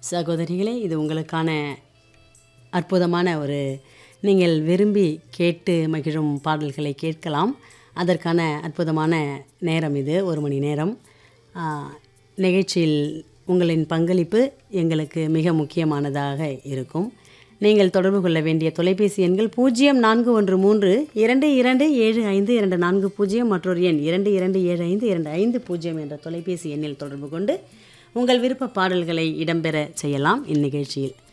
சகோதரிகளே இது உங்களுக்கான அற்புதமான ஒரு நீங்கள் விரும்பி கேட்டு மகிழும் பாடல்களை கேட்கலாம் அதற்கான அற்புதமான நேரம் இது ஒரு மணி நேரம் ஆ, நிகழ்ச்சியில் உங்களின் பங்களிப்பு எங்களுக்கு மிக முக்கியமானதாக இருக்கும் நீங்கள் தொடர்பு கொள்ள வேண்டிய தொலைபேசி எண்கள் பூஜ்ஜியம் நான்கு ஒன்று மூன்று இரண்டு இரண்டு ஏழு ஐந்து இரண்டு நான்கு பூஜ்ஜியம் மற்றொரு எண் இரண்டு இரண்டு ஏழு ஐந்து இரண்டு ஐந்து பூஜ்ஜியம் என்ற தொலைபேசி எண்ணில் தொடர்பு கொண்டு உங்கள் விருப்ப பாடல்களை இடம்பெற செய்யலாம் இந்நிகழ்ச்சியில்